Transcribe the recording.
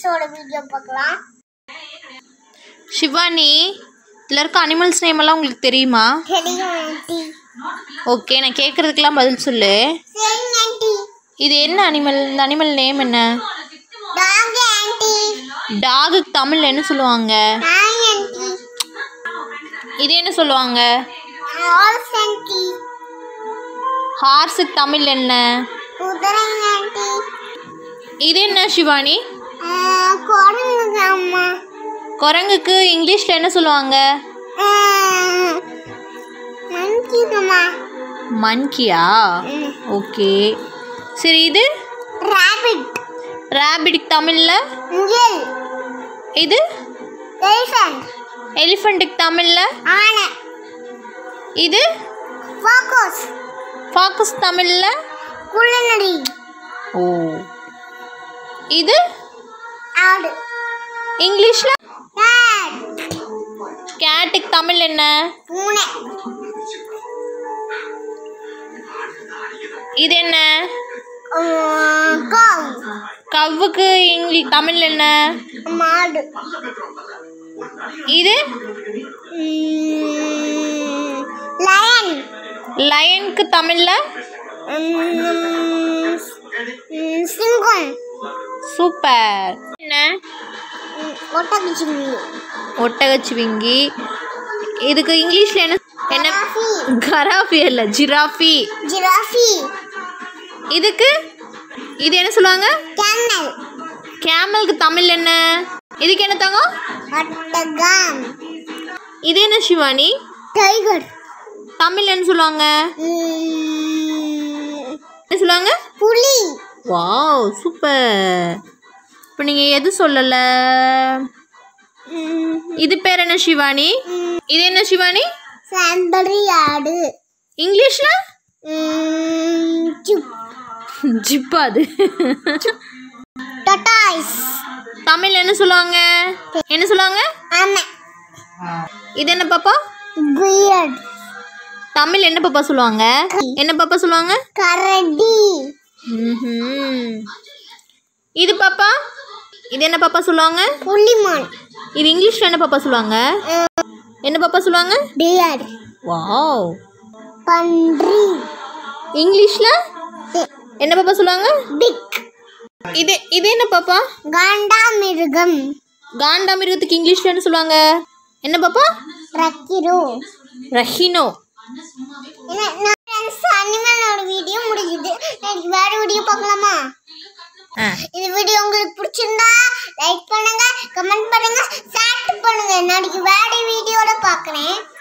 அனிமல்ஸோட video பார்க்கலாம் ஷிவானி இதில் இருக்க அனிமல்ஸ் நேம் எல்லாம் உங்களுக்கு தெரியுமா தெரியும் ஆண்டி ஓகே நான் கேட்குறதுக்கெல்லாம் பதில் சொல்லு சரிங்க ஆண்டி இது என்ன அனிமல் இந்த அனிமல் நேம் என்ன டாக் ஆண்டி டாகுக்கு தமிழில் என்ன சொல்லுவாங்க நாய் ஆண்டி இது என்ன சொல்லுவாங்க ஹார்ஸ் ஆண்டி ஹார்ஸுக்கு தமிழ் என்ன குதிரை ஆண்டி இது என்ன ஷிவானி குரங்குங்க அம்மா குரங்குக்கு இங்கிலீஷில் என்ன சொல்லுவாங்க மங்கிதுமா மன்கியா ஓகே சரி இது ராபிட் ரேபிட் தமிழில் முயல் இது எலிஃபண்ட் எலிஃபண்ட்டுக்கு தமிழில் ஆனை இது ஃபாக்கஸ் ஃபாக்கஸ் தமிழில் குள்ளநரி ஓ இது ஆடு இங்கிலீஷில் கேட் கேட்டுக்கு தமிழ் என்ன பூனை இது என்ன கவ் கவ்வுக்கு இங்கிலீஷ் தமிழ் என்ன மாடு இது லயன் லயனுக்கு தமிழில் சிங்கம் சூப்பர் என்ன ஒட்டகச்சிவி ஒட்டகச்சிவிங்கி இதுக்கு இங்கிலீஷில் என்ன என்ன ஜிராஃபி கராஃபி இல்லை ஜிராஃபி ஜிராஃபி இதுக்கு இது என்ன சொல்லுவாங்க கேமல் கேமலுக்கு தமிழ் என்ன இதுக்கு என்ன தங்கம் ஒட்டகம் இது என்ன சிவானி டைகர் தமிழ் என்ன சொல்லுவாங்க என்ன சொல்லுவாங்க புலி வாவ் சூப்பர் இப்போ நீங்கள் எது சொல்லலை இது பேர் என்ன சிவானி இது என்ன சிவானி சாம்பரி ஆடு இங்கிலீஷில் ஜிப் ஜிப்பா அது டொட்டாய்ஸ் தமிழ் என்ன சொல்லுவாங்க என்ன சொல்லுவாங்க ஆமை இது என்ன பாப்பா பியர்ட் தமிழ் என்ன பாப்பா சொல்லுவாங்க என்ன பாப்பா சொல்லுவாங்க கரடி ம்ஹும். இது பாப்பா இது என்ன பாப்பா சொல்லுவாங்க புலிமான் இது இங்கிலீஷ்ல என்ன பாப்பா சொல்லுவாங்க என்ன பாப்பா சொல்லுவாங்க டியர் வாவ் பன்றி இங்கிலீஷ்ல என்ன பாப்பா சொல்லுவாங்க பிக் இது இது என்ன பாப்பா காண்டாமிருகம் காண்டாமிருகத்துக்கு இங்கிலீஷ்ல என்ன சொல்லுவாங்க என்ன பாப்பா ரக்கிரோ ரஹினோ அனிமலோட வீடியோ முடியுது எனக்கு வேற வீடியோ பார்க்கலாமா ஆ இந்த வீடியோ உங்களுக்கு பிடிச்சிருந்தா லைக் பண்ணுங்க கமெண்ட் பண்ணுங்க ஷேர் பண்ணுங்க நாளைக்கு வேற வீடியோட பார்க்குறேன்